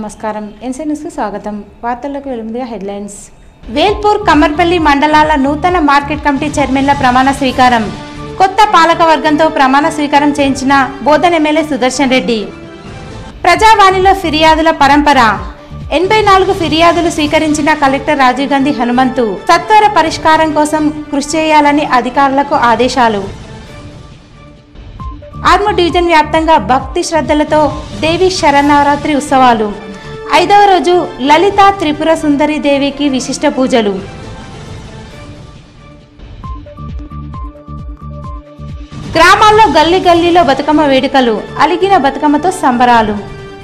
నమస్కారం ఎన్సీన్యూస్కి స్వాగతం వార్తల్లోకి వెలుముదిగా హెడ్లైన్స్ వేల్పూర్ కమ్మర్పల్లి మండలాల నూతన మార్కెట్ కమిటీ చైర్మన్ల ప్రమాణ స్వీకారం కొత్త పాలక వర్గంతో ప్రమాణ స్వీకారం చేయించిన బోధన్ ఎమ్మెల్యే సుదర్శన్ రెడ్డి ప్రజావాణిలో ఫిర్యాదుల పరంపర ఎనభై నాలుగు ఫిర్యాదులు స్వీకరించిన కలెక్టర్ రాజీవ్ గాంధీ హనుమంతు సత్వర పరిష్కారం కోసం కృషి చేయాలని అధికారులకు ఆదేశాలు ఆర్మూర్ డివిజన్ వ్యాప్తంగా భక్తి శ్రద్ధలతో దేవి శరన్నవరాత్రి ఉత్సవాలు ఐదవ రోజు లలిత త్రిపుర సుందరి దేవికి విశిష్ట పూజలు గ్రామాల్లో గల్లీ గల్లీలో బతుకమ్మ వేడుకలు అలిగిన బతుకమ్మతో సంబరాలు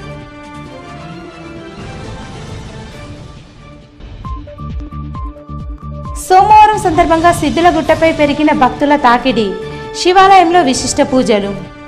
సోమవారం సందర్భంగా సిద్ధులగుట్టపై పెరిగిన భక్తుల తాకిడి శివాలయంలో విశిష్ట పూజలు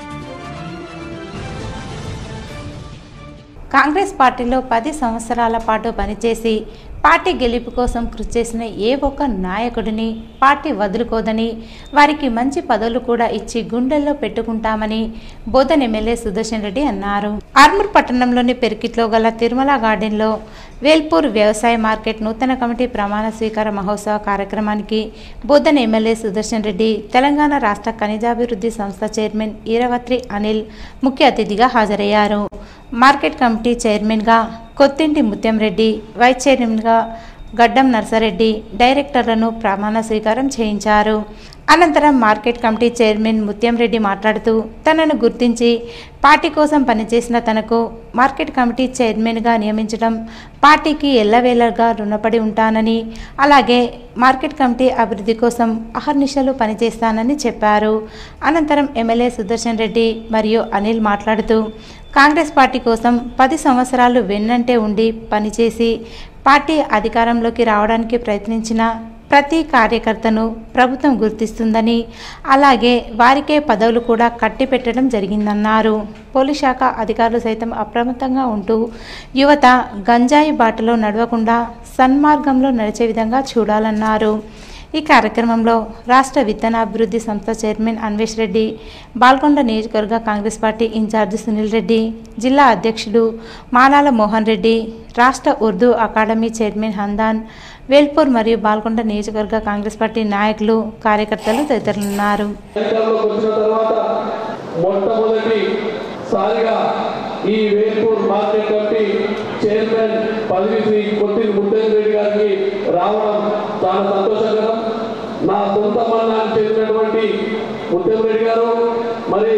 కాంగ్రెస్ పార్టీలో పది సంవత్సరాల పాటు పనిచేసి పార్టీ గెలుపు కోసం కృషి చేసిన ఏ ఒక్క నాయకుడిని పార్టీ వదులుకోదని వారికి మంచి పదవులు కూడా ఇచ్చి గుండెల్లో పెట్టుకుంటామని బోధన్ ఎమ్మెల్యే సుదర్శన్ రెడ్డి అన్నారు ఆర్మూర్ పట్టణంలోని పెరికిట్లో గల తిరుమల గార్డెన్లో వేల్పూర్ వ్యవసాయ మార్కెట్ నూతన కమిటీ ప్రమాణ స్వీకార మహోత్సవ కార్యక్రమానికి బోధన్ ఎమ్మెల్యే సుదర్శన్ రెడ్డి తెలంగాణ రాష్ట్ర ఖనిజాభివృద్ధి సంస్థ చైర్మన్ ఈరవత్రి అనిల్ ముఖ్య అతిథిగా హాజరయ్యారు మార్కెట్ కమిటీ చైర్మన్గా కొత్తింటి ముత్యం రెడ్డి వైస్ చైర్మన్గా గడ్డం నర్సారెడ్డి డైరెక్టర్లను ప్రమాణ స్వీకారం చేయించారు అనంతరం మార్కెట్ కమిటీ చైర్మన్ ముత్యం రెడ్డి మాట్లాడుతూ తనను గుర్తించి పార్టీ కోసం పనిచేసిన తనకు మార్కెట్ కమిటీ చైర్మన్గా నియమించడం పార్టీకి ఎల్లవేళగా రుణపడి ఉంటానని అలాగే మార్కెట్ కమిటీ అభివృద్ధి కోసం అహర్నిశలు పనిచేస్తానని చెప్పారు అనంతరం ఎమ్మెల్యే సుదర్శన్ రెడ్డి మరియు అనిల్ మాట్లాడుతూ కాంగ్రెస్ పార్టీ కోసం పది సంవత్సరాలు వెన్నంటే ఉండి పనిచేసి పార్టీ అధికారంలోకి రావడానికి ప్రయత్నించిన ప్రతి కార్యకర్తను ప్రభుత్వం గుర్తిస్తుందని అలాగే వారికే పదవులు కూడా కట్టిపెట్టడం జరిగిందన్నారు పోలీస్ శాఖ అధికారులు సైతం అప్రమత్తంగా ఉంటూ యువత గంజాయి బాటలో నడవకుండా సన్మార్గంలో నడిచే విధంగా చూడాలన్నారు ఈ కార్యక్రమంలో రాష్ట్ర విత్తనాభివృద్ధి సంస్థ చైర్మన్ అన్వేష్ రెడ్డి బాల్కొండ నియోజకవర్గ కాంగ్రెస్ పార్టీ ఇన్ఛార్జి సునీల్ రెడ్డి జిల్లా అధ్యక్షుడు మానాల మోహన్ రెడ్డి రాష్ట్ర ఉర్దూ అకాడమీ చైర్మన్ హందాన్ వేల్పూర్ మరియు బాల్కొండ నియోజకవర్గ కాంగ్రెస్ పార్టీ నాయకులు కార్యకర్తలు తదితరులున్నారు అధికారంలోకి వచ్చిన తర్వాత మొట్టమొదటి సారిగా ఈ వేల్పూర్ మార్కెట్ కమిటీ చైర్మన్ పదవి శ్రీ కొత్తిని ముత్తేజ్ రెడ్డి గారికి రావడం చాలా సంతోషకరం నా సొంత మండలానికి చెందినటువంటి ముత్యం రెడ్డి గారు మరి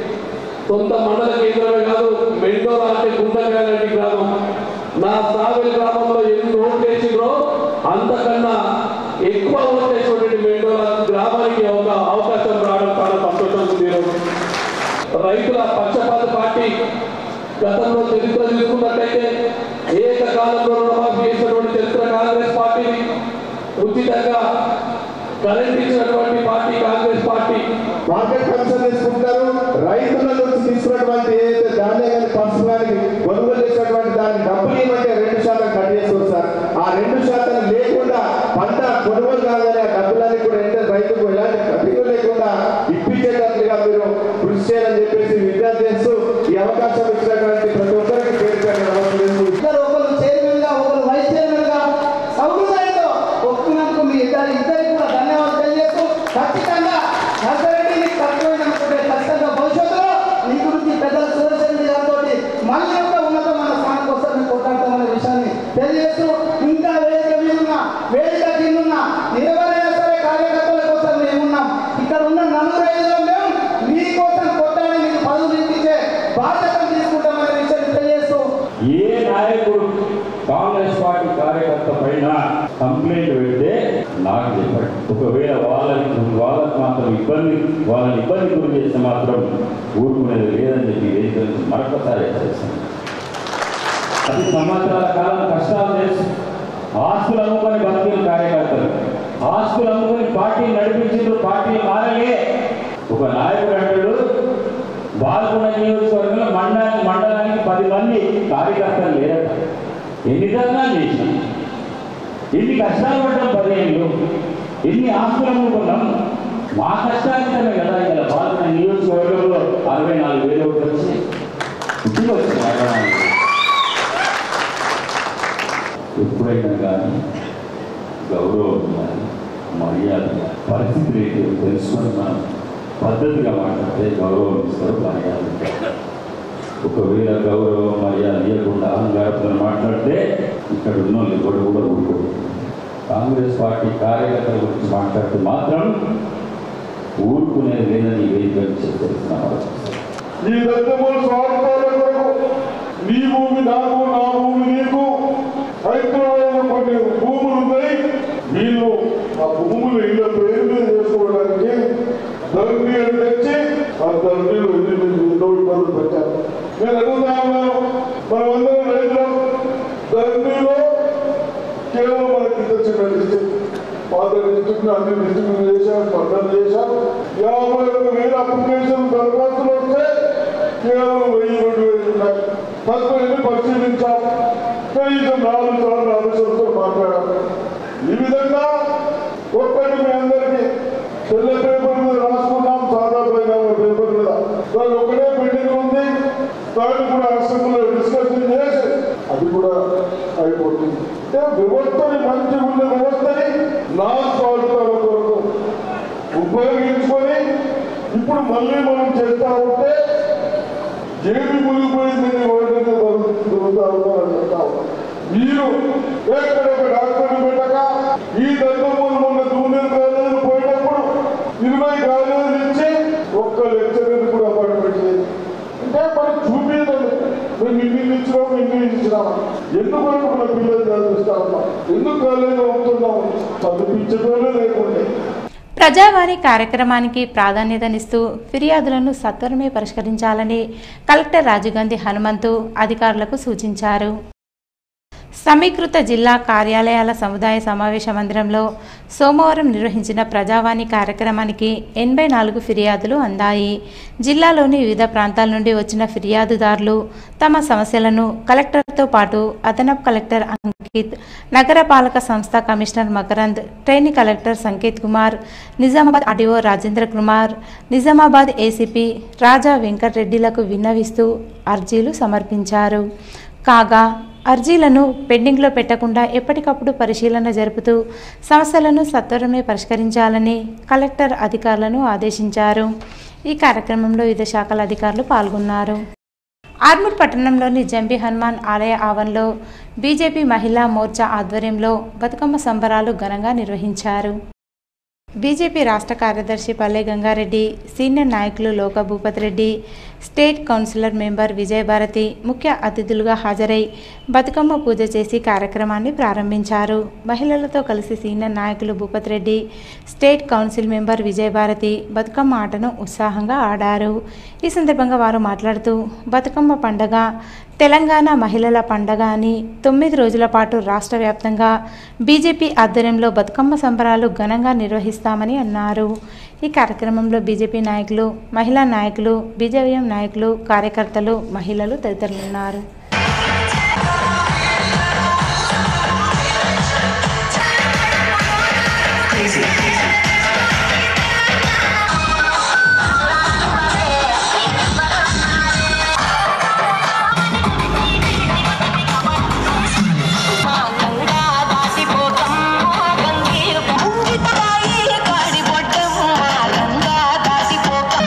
సొంత మండల కేంద్రమే కాదు మెండోరా అంటే గుండెకాయ లాంటి గ్రామం నా సావెల్ గ్రామంలో ఎన్ని ఓట్లు వేసిండ్రో అంతకన్నా ఎక్కువ ఓట్లు వేసినటువంటి మెండోరా గ్రామానికి ఒక అవకాశం రావడం చాలా సంతోషంగా ఉంది ఈరోజు. రైతుల పక్షపాత పార్టీ గతంలో చరిత్ర తీసుకున్నట్టయితే ఏకకాలంలో రుణమాఫీ చేసినటువంటి చరిత్ర కాంగ్రెస్ పార్టీని ఉచితంగా కరెంట్ ఇచ్చినటువంటి party Congress party market commission తీసుకుంటారు రైతుల నుంచి తీసుకున్నటువంటి ఏదైతే ధాన్యం కానీ పసుపు కానీ కొనుగోలు చేసినటువంటి దాన్ని డబ్బులు ఇవ్వమంటే రెండు శాతం కట్ చేస్తారు సార్ ఆ రెండు శాతం లేకుండా పంట కొనుగోలు కాగానే ఆ డబ్బులన్నీ కూడా ఏంటంటే రైతుకు ఎలాంటి కఠినం లేకుండా ఇప్పించేటట్లుగా మీరు కృషి చేయాలని చెప్పేసి విజ్ఞప్తి చేస్తూ ఈ అవకాశం ఇచ్చినటువంటి ప్రతి ఒక్కరికి పేరు పేరు నమస్కరిస్తూ ఇద్దరు ఒకరు చైర్మన్ గా ఒకరు వైస్ చైర్మన్ గా సౌహృదయంతో ఒప్పుకున్నందుకు మీ ఇద్దరు ఇద్దరికి కూడా ధన్యవాదాలు తెలియజేస్తూ ఖచ్చితంగా నర్సరెడ్డిని తక్కువైననుకుంటే ఖచ్చితంగా భవిష్యత్తులో నీ గురించి పెద్దల సుదర్శన్ రెడ్డి గారితో మళ్ళీ ఒక ఉన్నతమైన స్థానం కోసం మేము కొట్లాడతామనే విషయాన్ని తెలియజేస్తూ ఇంకా వేదిక మీదున్న వేదిక కిందున్న నిలబడైనా సరే కార్యకర్తల కోసం మేము ఉన్నాం ఇక్కడ ఉన్న నలుగురు ఐదులో మేము మీకోసం కొట్టాలని మీకు పదవులు ఇప్పించే బాధ్యతను తీసుకుంటామనే విషయాన్ని తెలియజేస్తూ ఏ నాయకుడు కాంగ్రెస్ పార్టీ కార్యకర్త పైన కంప్లైంట్ పెడితే నాకు చెప్పండి ఒకవేళ వాళ్ళని వాళ్ళకి మాత్రం ఇబ్బంది వాళ్ళని ఇబ్బంది గురి చేస్తే మాత్రం ఊరుకునేది లేదని చెప్పి వేదిక నుంచి మరొకసారి హెచ్చరిస్తాను పది సంవత్సరాల కాలం కష్టాలు చేసి ఆస్తులు అమ్ముకొని బతికిన కార్యకర్తలు ఆస్తులు అమ్ముకొని పార్టీ నడిపించిండ్రు పార్టీ మారలే ఒక నాయకుడు అంటాడు బాల్కొండ నియోజకవర్గంలో మండలానికి మండలానికి పది మంది కార్యకర్తలు లేరట ఎన్ని ధర్నాలు చేసినాం ఎన్ని కష్టాలు పడ్డాం పదిహేనులు ఎన్ని ఆస్తులు అమ్ముకున్నాం మా కష్టానికమే కదా ఇలా బాల్కొండ నియోజకవర్గంలో అరవై నాలుగు వేలు ఒకటి వచ్చి ఇంటికి వచ్చింది ఎప్పుడైనా కానీ గౌరవం కానీ మర్యాద కానీ పరిస్థితులు ఏంటో తెలుసుకొని మనం పద్ధతిగా మాట్లాడితే గౌరవం ఇస్తారు మర్యాద ఇస్తారు. ఒకవేళ గౌరవం మర్యాద ఇవ్వకుండా అహంకారంతో మాట్లాడితే ఇక్కడ ఉన్న వాళ్ళు ఎవరు కూడా ఊరుకోరు కాంగ్రెస్ పార్టీ కార్యకర్తల గురించి మాట్లాడితే మాత్రం ఊరుకునేది లేదని వేదిక తెలుస్తున్నాం నీ దత్తముల స్వార్థాల కొరకు నీ భూమి నాకు నా భూమి నీకు హైదరాబాద్ కొన్ని భూములు ఉన్నాయి వీళ్ళు ఆ భూములు ఇళ్ళ పేరు మీద చేసుకోవడానికి ధరణీలు తెచ్చి ఆ ధరణీలు ఎన్ని ఎన్నో ఇబ్బందులు పెట్టారు నేను అడుగుతా ఉన్నాను మనమందరం రైతులం ధరణిలో కేవలం మనకి ఇంత చిన్న డిస్ట్రిక్ట్ పాత డిస్ట్రిక్ట్ అన్ని డిస్ట్రిక్ట్ చేశాం స్పందన చేశాం యాభై ఒక్క వేల అప్లికేషన్ దరఖాస్తులు వస్తే కేవలం వెయ్యి రెండు వేలు ఉన్నాయి తత్వని పరిశీలించాం కనీసం నాలుగు సార్లు ఆఫీసర్తో మాట్లాడాం ఈ విధంగా ఒక్కటి మీ అందరికీ తెల్ల పేపర్ మీద రాసుకున్నాం సాదా పేపర్ మీద దాని ఒకటే పెండింగ్ ఉంది దాన్ని కూడా అసెంబ్లీలో డిస్కషన్ చేసి అది కూడా అయిపోతుంది అంటే వ్యవస్థని మంచి ఉన్న వ్యవస్థని నా స్వార్థాల కొరకు ఉపయోగించుకొని ఇప్పుడు మళ్ళీ మనం చేస్తా ఉంటే ఏమి మునిగిపోయిందని వాటిని దొరుకుతా ఉన్నారని చెప్తా ఉన్నాం. మీరు ఎక్కడ ఒక డాక్టర్ని పెట్టక ఈ దండమూలు మొన్న జూనియర్ కాలేజీలు పోయినప్పుడు ఇరవై కాలేజీలు ఇచ్చి ఒక్క లెక్చరర్ కూడా అపాయింట్మెంట్ చేయదు అంటే మనం చూపించలేదు మేము ఇన్ని ఇచ్చినాం ఇన్ని ఇచ్చినాం ఎందుకు మన పిల్లలు చదివిస్తా ఉన్నాం ఎందుకు కాలేజీలో ఉంటున్నాం చదివించడమే లేకుండా ప్రజావాణి కార్యక్రమానికి ప్రాధాన్యతనిస్తూ ఫిర్యాదులను సత్వరమే పరిష్కరించాలని కలెక్టర్ రాజీవ్ హనుమంతు అధికారులకు సూచించారు సమీకృత జిల్లా కార్యాలయాల సముదాయ సమావేశ మందిరంలో సోమవారం నిర్వహించిన ప్రజావాణి కార్యక్రమానికి ఎనభై నాలుగు ఫిర్యాదులు అందాయి జిల్లాలోని వివిధ ప్రాంతాల నుండి వచ్చిన ఫిర్యాదుదారులు తమ సమస్యలను కలెక్టర్తో పాటు అదనపు కలెక్టర్ అంకిత్ నగరపాలక సంస్థ commissioner Makarand trainee collector Sanket Kumar Nizamabad RDO Rajendra Kumar Nizamabad ACP Raja వెంకటరెడ్డిలకు విన్నవిస్తూ అర్జీలు సమర్పించారు కాగా అర్జీలను పెండింగ్లో పెట్టకుండా ఎప్పటికప్పుడు పరిశీలన జరుపుతూ సమస్యలను సత్వరమే పరిష్కరించాలని కలెక్టర్ అధికారులను ఆదేశించారు ఈ కార్యక్రమంలో వివిధ శాఖల అధికారులు పాల్గొన్నారు ఆర్మూర్ పట్టణంలోని జంబి హనుమాన్ ఆలయ ఆవరణలో బీజేపీ మహిళా మోర్చా ఆధ్వర్యంలో బతుకమ్మ సంబరాలు ఘనంగా నిర్వహించారు బీజేపీ రాష్ట్ర కార్యదర్శి పల్లె గంగారెడ్డి సీనియర్ నాయకులు Loka Bhupathi Reddy state councillor member Vijayabharathi ముఖ్య అతిథులుగా హాజరై బతుకమ్మ పూజ చేసి కార్యక్రమాన్ని ప్రారంభించారు మహిళలతో కలిసి సీనియర్ నాయకులు Bhupathi Reddy state council member Vijayabharathi Bathukamma ఆటను ఉత్సాహంగా ఆడారు ఈ సందర్భంగా వారు మాట్లాడుతూ బతుకమ్మ పండగ తెలంగాణ మహిళల పండగ అని తొమ్మిది రోజుల పాటు రాష్ట్ర వ్యాప్తంగా బీజేపీ ఆధ్వర్యంలో బతుకమ్మ సంబరాలు ఘనంగా నిర్వహిస్తామని అన్నారు ఈ కార్యక్రమంలో బీజేపీ నాయకులు మహిళా నాయకులు బీజేపీఎం నాయకులు కార్యకర్తలు మహిళలు తదితరులు ఉన్నారు గంగా దాటిపోతమ్మ గంగీరు పూజితరాయి కాడి పొట్టమ్మ గంగా దాటిపోతమ్మ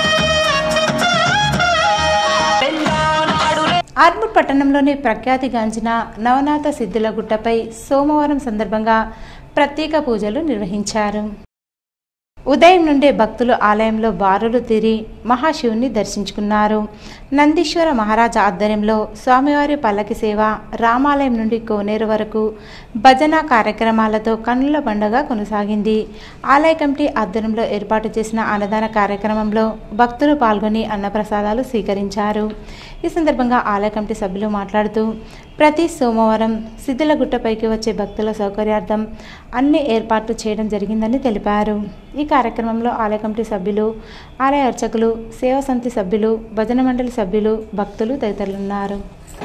పెండానాడు ఆర్మూర్ పట్టణంలోని ప్రఖ్యాతిగాంచిన నవనాథ సిద్ధుల గుట్టపై సోమవారం సందర్భంగా ప్రత్యేక పూజలు నిర్వహించారు ఉదయం నుండే భక్తులు ఆలయంలో బారులు తీరి మహాశివుని దర్శించుకున్నారు నందీశ్వర మహారాజా ఆధ్వర్యంలో స్వామివారి పల్లకి సేవ రామాలయం నుండి కోనేరు వరకు భజన కార్యక్రమాలతో కన్నుల పండుగ కొనసాగింది ఆలయ కమిటీ ఆధ్వర్యంలో ఏర్పాటు చేసిన అన్నదాన కార్యక్రమంలో భక్తులు పాల్గొని అన్నప్రసాదాలు స్వీకరించారు ఈ సందర్భంగా ఆలయ కమిటీ సభ్యులు మాట్లాడుతూ ప్రతి సోమవారం సిద్ధులగుట్టపైకి వచ్చే భక్తుల సౌకర్యార్థం అన్ని ఏర్పాట్లు చేయడం జరిగిందని తెలిపారు ఈ కార్యక్రమంలో ఆలయ కమిటీ సభ్యులు ఆలయ అర్చకులు సేవా సమితి సభ్యులు భజన మండలి సభ్యులు భక్తులు తదితరులున్నారు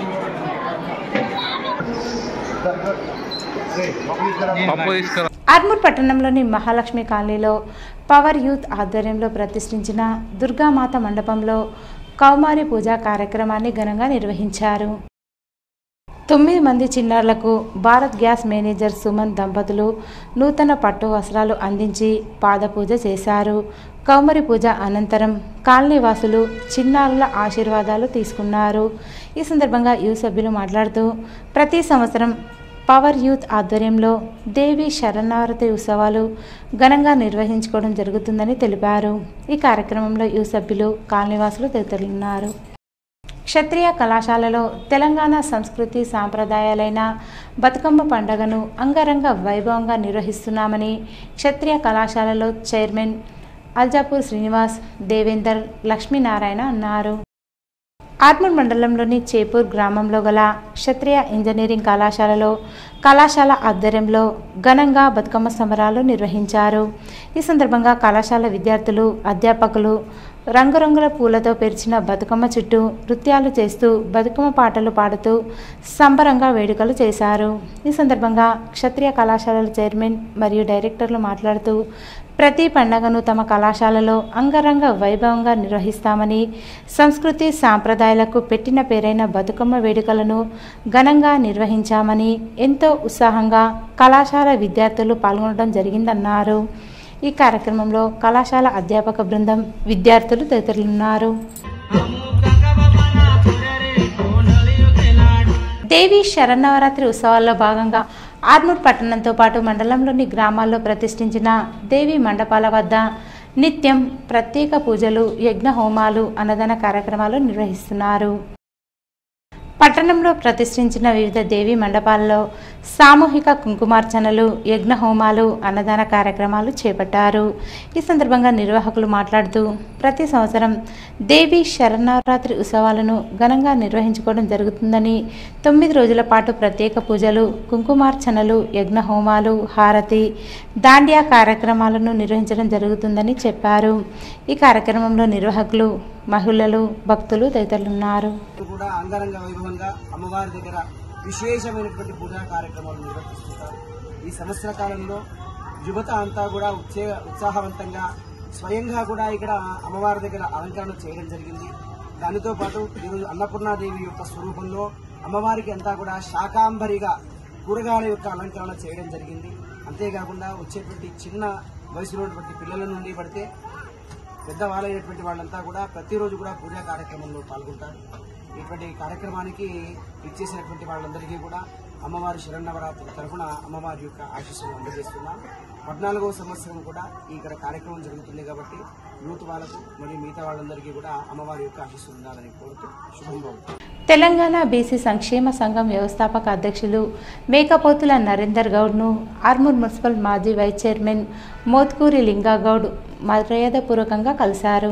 ఆర్మూర్ పట్టణంలోని మహాలక్ష్మి కాలనీలో పవర్ యూత్ ఆధ్వర్యంలో ప్రతిష్ఠించిన దుర్గామాత మండపంలో కౌమారి పూజా కార్యక్రమాన్ని ఘనంగా నిర్వహించారు తొమ్మిది మంది చిన్నారులకు భారత్ గ్యాస్ మేనేజర్ సుమన్ దంపతులు నూతన పట్టు వస్త్రాలు అందించి పాదపూజ చేశారు కౌమరి పూజ అనంతరం కాలనీవాసులు చిన్నారుల ఆశీర్వాదాలు తీసుకున్నారు ఈ సందర్భంగా యూ సభ్యులు మాట్లాడుతూ ప్రతి సంవత్సరం పవర్ యూత్ ఆధ్వర్యంలో దేవి శరణావరతి ఉత్సవాలు ఘనంగా నిర్వహించుకోవడం జరుగుతుందని తెలిపారు ఈ కార్యక్రమంలో యూ సభ్యులు కాలనీవాసులు తదితరులున్నారు క్షత్రియ కళాశాలలో తెలంగాణ సంస్కృతి సాంప్రదాయాలైన బతుకమ్మ పండుగను అంగరంగ వైభవంగా నిర్వహిస్తున్నామని క్షత్రియ కళాశాలలో చైర్మన్ అల్జాపూర్ శ్రీనివాస్ దేవేందర్ లక్ష్మీనారాయణ అన్నారు ఆర్మూర్ మండలంలోని చేపూర్ గ్రామంలో గల క్షత్రియ ఇంజనీరింగ్ కళాశాలలో కళాశాల ఆధ్వర్యంలో ఘనంగా బతుకమ్మ సంబరాలు నిర్వహించారు ఈ సందర్భంగా కళాశాల విద్యార్థులు అధ్యాపకులు రంగురంగుల పూలతో పేర్చిన బతుకమ్మ చుట్టూ నృత్యాలు చేస్తూ బతుకమ్మ పాటలు పాడుతూ సంబరంగా వేడుకలు చేశారు ఈ సందర్భంగా క్షత్రియ కళాశాలల చైర్మన్ మరియు డైరెక్టర్లు మాట్లాడుతూ ప్రతి పండగను తమ కళాశాలలో అంగరంగ వైభవంగా నిర్వహిస్తామని సంస్కృతి సాంప్రదాయాలకు పెట్టిన పేరైన బతుకమ్మ వేడుకలను ఘనంగా నిర్వహించామని ఎంతో ఉత్సాహంగా కళాశాల విద్యార్థులు పాల్గొనడం జరిగిందన్నారు ఈ కార్యక్రమంలో కళాశాల అధ్యాపక బృందం విద్యార్థులు తదితరులున్నారు దేవి శరన్నవరాత్రి ఉత్సవాల్లో భాగంగా ఆర్మూర్ పట్టణంతో పాటు మండలంలోని గ్రామాల్లో ప్రతిష్ఠించిన దేవి మండపాల వద్ద నిత్యం ప్రత్యేక పూజలు యజ్ఞ హోమాలు అన్నదాన కార్యక్రమాలు నిర్వహిస్తున్నారు పట్టణంలో ప్రతిష్ఠించిన వివిధ దేవీ మండపాల్లో సామూహిక కుంకుమార్చనలు యజ్ఞ హోమాలు అన్నదాన కార్యక్రమాలు చేపట్టారు ఈ సందర్భంగా నిర్వాహకులు మాట్లాడుతూ ప్రతి సంవత్సరం దేవి శరణవరాత్రి ఉత్సవాలను ఘనంగా నిర్వహించుకోవడం జరుగుతుందని తొమ్మిది రోజుల పాటు ప్రత్యేక పూజలు కుంకుమార్చనలు యజ్ఞ హోమాలు హారతి దాండియా కార్యక్రమాలను నిర్వహించడం జరుగుతుందని చెప్పారు ఈ కార్యక్రమంలో నిర్వాహకులు మహిళలు భక్తులు తదితరులున్నారు కూడా అంగరంగ వైభవంగా అమ్మవారి దగ్గర విశేషమైనటువంటి పూజా కార్యక్రమాలు నిర్వర్తిస్తుంటారు ఈ సంవత్సర కాలంలో యువత అంతా కూడా ఉత్సే ఉత్సాహవంతంగా స్వయంగా కూడా ఇక్కడ అమ్మవారి దగ్గర అలంకరణ చేయడం జరిగింది దానితో పాటు ఈరోజు అన్నపూర్ణాదేవి యొక్క స్వరూపంలో అమ్మవారికి అంతా కూడా శాకాంబరిగా కూరగాయల యొక్క అలంకరణ చేయడం జరిగింది అంతేకాకుండా వచ్చేటువంటి చిన్న వయసులో ఉన్నటువంటి పిల్లల నుండి పడితే పెద్దవాళ్ళైనటువంటి వాళ్ళంతా కూడా ప్రతిరోజు కూడా పూజా కార్యక్రమంలో పాల్గొంటారు ఇటువంటి కార్యక్రమానికి ఇచ్చేసినటువంటి వాళ్ళందరికీ కూడా అమ్మవారి శరణవరాత్రి తరఫున అమ్మవారి యొక్క ఆశీస్సులు అందజేస్తున్నాం పద్నాలుగవ సంవత్సరం కూడా ఇక్కడ కార్యక్రమం జరుగుతుంది కాబట్టి యూత్ వాళ్ళకు మరియు మిగతా వాళ్ళందరికీ కూడా అమ్మవారి యొక్క ఆశీస్సులు ఉండాలని కోరుతూ శుభం భవతు. తెలంగాణ బీసీ సంక్షేమ సంఘం వ్యవస్థాపక అధ్యక్షులు మేకపోతుల నరేందర్ గౌడ్ను ఆర్మూర్ మున్సిపల్ మాజీ వైస్ చైర్మన్ మోత్కూరి లింగాగౌడ్ మర్యాదపూర్వకంగా కలిశారు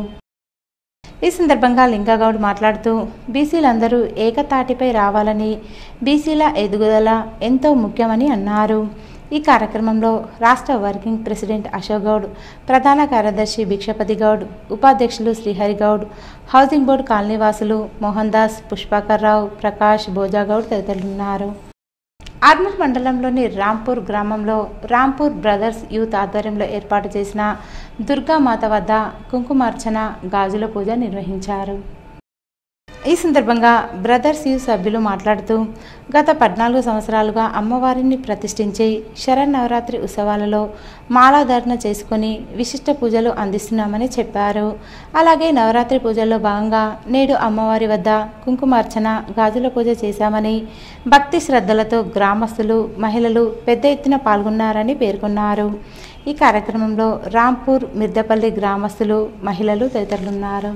ఈ సందర్భంగా లింగగౌడ్ మాట్లాడుతూ బీసీలందరూ ఏకతాటిపై రావాలని బీసీల ఎదుగుదల ఎంతో ముఖ్యమని అన్నారు ఈ కార్యక్రమంలో రాష్ట్ర వర్కింగ్ ప్రెసిడెంట్ అశోక్ గౌడ్ ప్రధాన కార్యదర్శి భిక్షపతి గౌడ్ ఉపాధ్యక్షులు శ్రీహరి గౌడ్ హౌసింగ్ బోర్డు కాలనీవాసులు మోహన్ దాస్ పుష్పాకర్ రావు ప్రకాష్ భోజాగౌడ్ తదితరులున్నారు ఆర్మూర్ మండలంలోని రాంపూర్ గ్రామంలో రాంపూర్ బ్రదర్స్ యూత్ ఆధ్వర్యంలో ఏర్పాటు చేసిన దుర్గామాత వద్ద కుంకుమార్చన గాజుల పూజ నిర్వహించారు ఈ సందర్భంగా బ్రదర్స్ యూత్ సభ్యులు మాట్లాడుతూ గత పద్నాలుగు సంవత్సరాలుగా అమ్మవారిని ప్రతిష్ఠించి శరన్నవరాత్రి ఉత్సవాలలో మాలాధారణ చేసుకుని విశిష్ట పూజలు అందిస్తున్నామని చెప్పారు అలాగే నవరాత్రి పూజల్లో భాగంగా నేడు అమ్మవారి వద్ద కుంకుమార్చన గాజుల పూజ చేశామని భక్తి శ్రద్ధలతో గ్రామస్తులు మహిళలు పెద్ద ఎత్తున పాల్గొన్నారని పేర్కొన్నారు ఈ కార్యక్రమంలో రాంపూర్ మిర్దపల్లి గ్రామస్తులు మహిళలు తదితరులున్నారు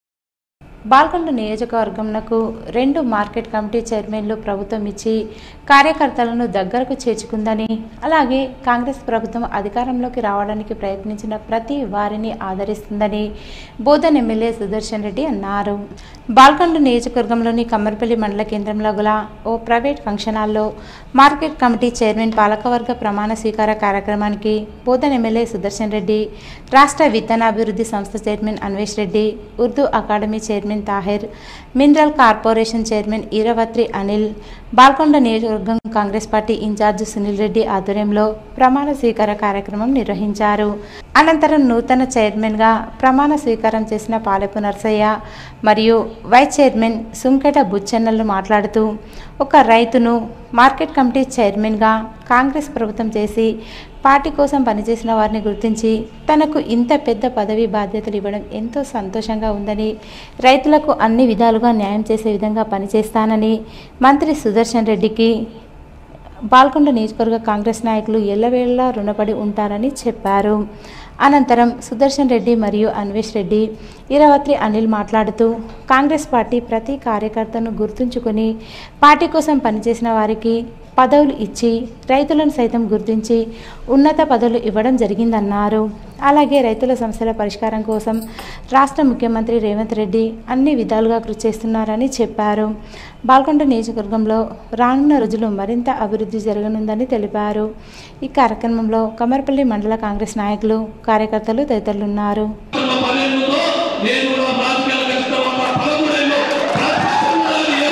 బాల్కొండ నియోజకవర్గంకు రెండు మార్కెట్ కమిటీ చైర్మన్లు ప్రభుత్వం ఇచ్చి కార్యకర్తలను దగ్గరకు చేర్చుకుందని అలాగే కాంగ్రెస్ ప్రభుత్వం అధికారంలోకి రావడానికి ప్రయత్నించిన ప్రతి వారిని ఆదరిస్తుందని బోధన్ ఎమ్మెల్యే సుదర్శన్ రెడ్డి అన్నారు బాల్కొండ నియోజకవర్గంలోని కమ్మర్పల్లి మండల కేంద్రంలో గల ఓ ప్రైవేట్ ఫంక్షన్ హాల్లో మార్కెట్ కమిటీ చైర్మన్ పాలకవర్గ ప్రమాణ స్వీకార కార్యక్రమానికి బోధన్ ఎమ్మెల్యే సుదర్శన్ రెడ్డి రాష్ట్ర విత్తనాభివృద్ధి సంస్థ chairman Anvesh Reddy Urdu academy chairman Tahir mineral corporation chairman Eravathri Anil Balkonda నియోజకవర్గం కాంగ్రెస్ పార్టీ ఇన్ఛార్జ్ సునీల్ రెడ్డి ఆధ్వర్యంలో ప్రమాణ స్వీకార కార్యక్రమం నిర్వహించారు అనంతరం నూతన చైర్మన్గా ప్రమాణ స్వీకారం చేసిన పాలెపు నర్సయ్య మరియు వైస్ చైర్మన్ సుంకెట బుచ్చెన్నలు మాట్లాడుతూ ఒక రైతును మార్కెట్ కమిటీ చైర్మన్గా కాంగ్రెస్ ప్రభుత్వం చేసి పార్టీ కోసం పనిచేసిన వారిని గుర్తించి తనకు ఇంత పెద్ద పదవి బాధ్యతలు ఇవ్వడం ఎంతో సంతోషంగా ఉందని రైతులకు అన్ని విధాలుగా న్యాయం చేసే విధంగా పనిచేస్తానని మంత్రి సుదర్శన్ రెడ్డికి బాల్కొండ నియోజకవర్గ కాంగ్రెస్ నాయకులు ఎల్లవేళలా రుణపడి ఉంటారని చెప్పారు అనంతరం సుదర్శన్ రెడ్డి మరియు అన్వేష్ రెడ్డి ఇరవత్రి అనిల్ మాట్లాడుతూ కాంగ్రెస్ పార్టీ ప్రతి కార్యకర్తను గుర్తుంచుకొని పార్టీ కోసం పనిచేసిన వారికి పదవులు ఇచ్చి రైతులను సైతం గుర్తించి ఉన్నత పదవులు ఇవ్వడం జరిగిందన్నారు అలాగే రైతుల సమస్యల పరిష్కారం కోసం రాష్ట్ర ముఖ్యమంత్రి రేవంత్ రెడ్డి అన్ని విధాలుగా కృషి చేస్తున్నారని చెప్పారు బాల్కొండ నియోజకవర్గంలో రానున్న రోజులు మరింత అభివృద్ధి జరగనుందని తెలిపారు ఈ కార్యక్రమంలో కమర్పల్లి మండల కాంగ్రెస్ నాయకులు కార్యకర్తలు తదితరులు ఉన్నారు పన్నెండులో నేను కూడా రాజకీయాలు కలిసిన తర్వాత పదమూడేళ్ళు రాజకీయాలు ఏ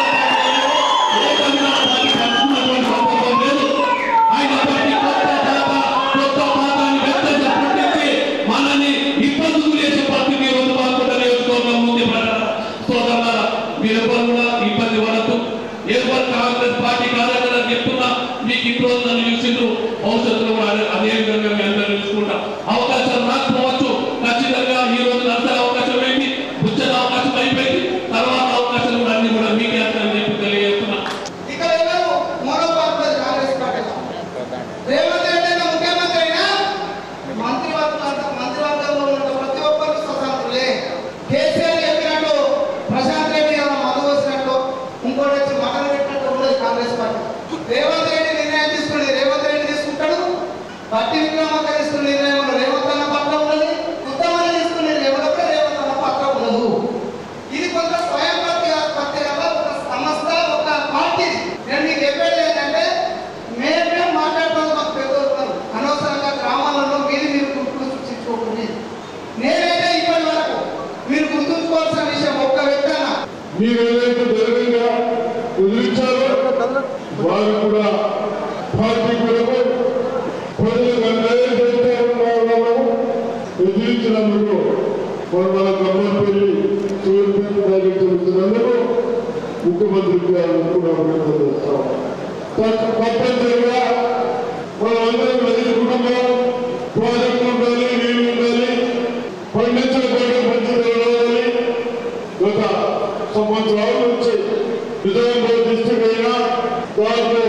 ఏ విధంగా దానికి కలుసుకున్నటువంటి సందర్భం లేదు. అయినప్పటికీ కొత్త జాత, కొత్త పాతాన్ని వ్యక్తంగా పుట్టించి మనల్ని ఇబ్బందులు చేసే పరిస్థితి ఈ రోజు బాల్కొండ నియోజకవర్గం ఉంది ప్రజలారా. సోదరులారా, మీరెవ్వరు కూడా ఇబ్బంది పడద్దు ఎవరు కాంగ్రెస్ పార్టీ కార్యకర్తలు చెప్తున్నా మీకు ఇప్పుడు నన్ను చూసిండ్రు భవిష్యత్తులో కూడా అదే- అదే విధంగా మీ అందరూ చూసుకుంటా అవకాశాలు రాకపోవచ్చు ఖచ్చితంగా ఈ రోజు నచ్చే అవకాశం ఏంటి బుచ్చని అవకాశం అయిపోయింది తర్వాత అవకాశాలు కూడా అన్ని కూడా మీకే అని చెప్పి తెలియజేస్తున్నా ఇక్కడ ఎవరు మరో పార్టీ కాంగ్రెస్ పార్టీ రేవంత్ రెడ్డి అయినా ముఖ్యమంత్రి అయినా మంత్రివర్గ మంత్రివర్గంలో ఉన్న ప్రతి ఒక్కరు స్వతంత్రులే కేసీఆర్ చెప్పినట్టు ప్రశాంత్ రెడ్డి ఏమైనా మందు పోసినట్టు ఇంకోటి వచ్చి మటన్ పెట్టినట్టు ఉండదు కాంగ్రెస్ పార్టీ రేవంత్ రెడ్డి నిర్ణయం తీసుకుని రేవంత్ రెడ్డి తీసుకుంటాడు బట్టి విక్రమార్క తీసుకున్న నిర్ణయం రేవంత్ అన్న పట్ల ఉన్నది ఉత్తమని తీసుకునే రేవంత్ కూడా రేవంత్ అన్న పట్ల ఉండదు ఇది కొంత స్వయం ప్రతి గల ఒక సంస్థ ఒక పార్టీ నేను మీకు చెప్పేది ఏంటంటే మేమే మాట్లాడుతాం మాకు పెద్దలు అనవసరంగా గ్రామాలలో మీరు మీరు గుర్తులు సృష్టించుకోకండి నేనైతే ఇప్పటి వరకు మీరు గుర్తుంచుకోవాల్సిన విషయం ఒక్క వ్యక్తి అన్న మీరు ఏదైతే ధైర్యంగా ఎదిరించారో వారు కూడా పార్టీ కొరకు ప్రజలకు అన్యాయం చేస్తే ఉన్నాము ఎదిరించినందుకు మరి మన కమ్మపల్లి చైర్మన్ కార్యక్రమించినందుకు ముఖ్యమంత్రి గారు కూడా అభినందిస్తాం తప్ప- తప్పనిసరిగా మనందరం రైతు కుటుంబం ప్రాజెక్టు ఉండాలి నీళ్లు ఉండాలి పండించిన పంట మంచి జరగాలి గత సంవత్సరాల నుంచి నిజామాబాద్ డిస్టిక్ అయినా దాంట్లో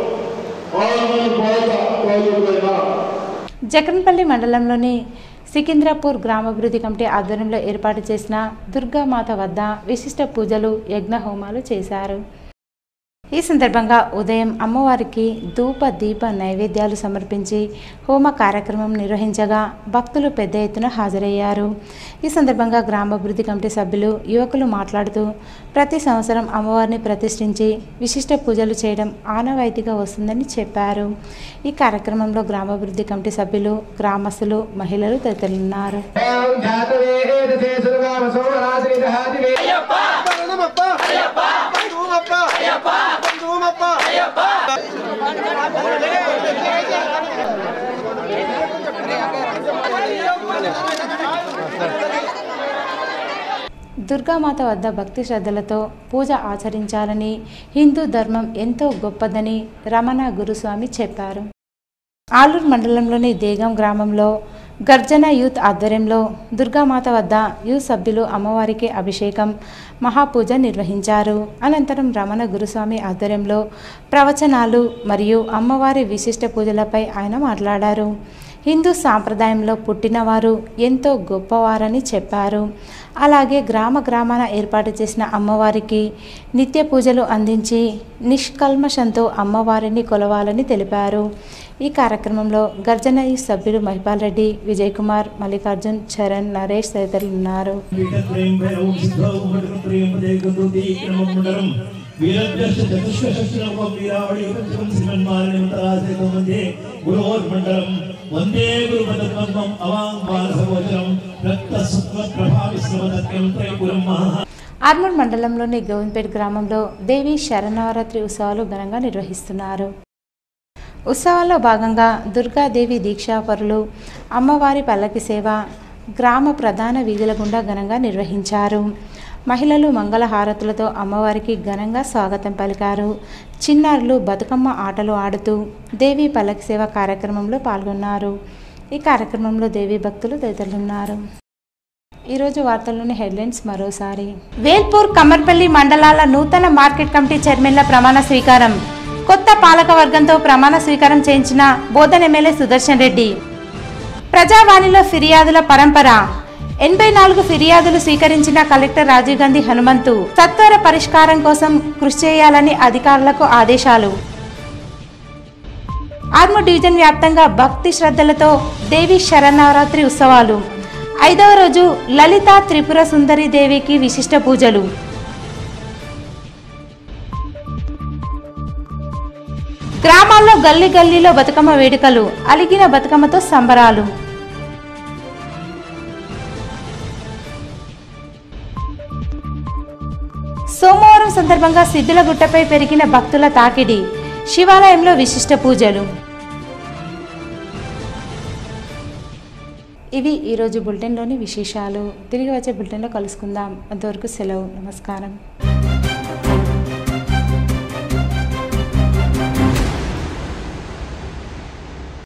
ఆర్మీ పాత తాలూకైనా జగన్పల్లి మండలంలోని సికింద్రాపూర్ గ్రామాభివృద్ధి కమిటీ ఆధ్వర్యంలో ఏర్పాటు చేసిన దుర్గామాత వద్ద విశిష్ట పూజలు యజ్ఞ హోమాలు చేశారు ఈ సందర్భంగా ఉదయం అమ్మవారికి ధూప దీప నైవేద్యాలు సమర్పించి హోమ కార్యక్రమం నిర్వహించగా భక్తులు పెద్ద ఎత్తున హాజరయ్యారు ఈ సందర్భంగా గ్రామాభివృద్ధి కమిటీ సభ్యులు యువకులు మాట్లాడుతూ ప్రతి సంవత్సరం అమ్మవారిని ప్రతిష్ఠించి విశిష్ట పూజలు చేయడం ఆనవాయితీగా వస్తుందని చెప్పారు ఈ కార్యక్రమంలో గ్రామాభివృద్ధి కమిటీ సభ్యులు గ్రామస్తులు మహిళలు తదితరులున్నారు దుర్గామాత వద్ద భక్తి శ్రద్ధలతో పూజ ఆచరించాలని హిందూ ధర్మం ఎంతో గొప్పదని రమణ గురుస్వామి చెప్పారు ఆలూరు మండలంలోని దేగం గ్రామంలో గర్జన యూత్ ఆధ్వర్యంలో దుర్గామాత వద్ద యూత్ సభ్యులు అమ్మవారికి అభిషేకం మహాపూజ నిర్వహించారు అనంతరం రమణ గురుస్వామి ఆధ్వర్యంలో ప్రవచనాలు మరియు అమ్మవారి విశిష్ట పూజలపై ఆయన మాట్లాడారు హిందూ సాంప్రదాయంలో పుట్టినవారు ఎంతో గొప్పవారని చెప్పారు అలాగే గ్రామ గ్రామాన ఏర్పాటు చేసిన అమ్మవారికి నిత్య పూజలు అందించి నిష్కల్మషంతో అమ్మవారిని కొలవాలని తెలిపారు ఈ కార్యక్రమంలో గర్జన ఈ సభ్యులు మహిపాల్ రెడ్డి విజయ్ కుమార్ మల్లికార్జున్ చరణ్ నరేష్ తదితరులు ఉన్నారు గురోర్మండలం వందే గురుపదపద్మం అవాంగ్ బాలసవచనం రక్త సుఖ ప్రభావిశ్రమతత్యం త్రైపురం మహా ఆర్మూర్ మండలంలోని గోవింద్పేట్ గ్రామంలో దేవి శరణవరాత్రి ఉత్సవాలు ఘనంగా నిర్వహిస్తున్నారు ఉత్సవాల్లో భాగంగా దుర్గాదేవి దీక్షాపరులు అమ్మవారి పల్లకి సేవ గ్రామ ప్రధాన వీధుల గుండా ఘనంగా నిర్వహించారు మహిళలు మంగళహారతులతో అమ్మవారికి ఘనంగా స్వాగతం పలికారు చిన్నారులు బతుకమ్మ ఆటలు ఆడుతూ దేవి పల్లకి సేవ కార్యక్రమంలో పాల్గొన్నారు ఈ కార్యక్రమంలో దేవి భక్తులు తదితరులున్నారు ఈరోజు వార్తల్లోని హెడ్లైన్స్ మరోసారి వేల్పూర్ కమ్మర్పల్లి మండలాల నూతన మార్కెట్ కమిటీ చైర్మన్ల ప్రమాణ స్వీకారం కొత్త పాలక వర్గంతో ప్రమాణ స్వీకారం చేయించిన బోధన్ ఎమ్మెల్యే సుదర్శన్ రెడ్డి ప్రజావాణిలో ఫిర్యాదుల పరంపర ఎనభై నాలుగు ఫిర్యాదులు స్వీకరించిన కలెక్టర్ రాజీవ్ గాంధీ హనుమంతు సత్వర పరిష్కారం కోసం కృషి చేయాలని అధికారులకు ఆదేశాలు ఆర్మూర్ డివిజన్ వ్యాప్తంగా భక్తి శ్రద్ధలతో దేవి శరన్నవరాత్రి ఉత్సవాలు ఐదవ రోజు లలిత త్రిపుర సుందరి దేవికి విశిష్ట పూజలు గ్రామాల్లో గల్లీ గల్లీలో బతుకమ్మ వేడుకలు అలిగిన బతుకమ్మతో సంబరాలు సోమవారం సందర్భంగా సిద్ధులగుట్టపై పెరిగిన భక్తుల తాకిడి శివాలయంలో విశిష్ట పూజలు ఇవి ఈరోజు బులెటిన్లోని విశేషాలు తిరిగి వచ్చే బులెటిన్లో కలుసుకుందాం అంతవరకు సెలవు నమస్కారం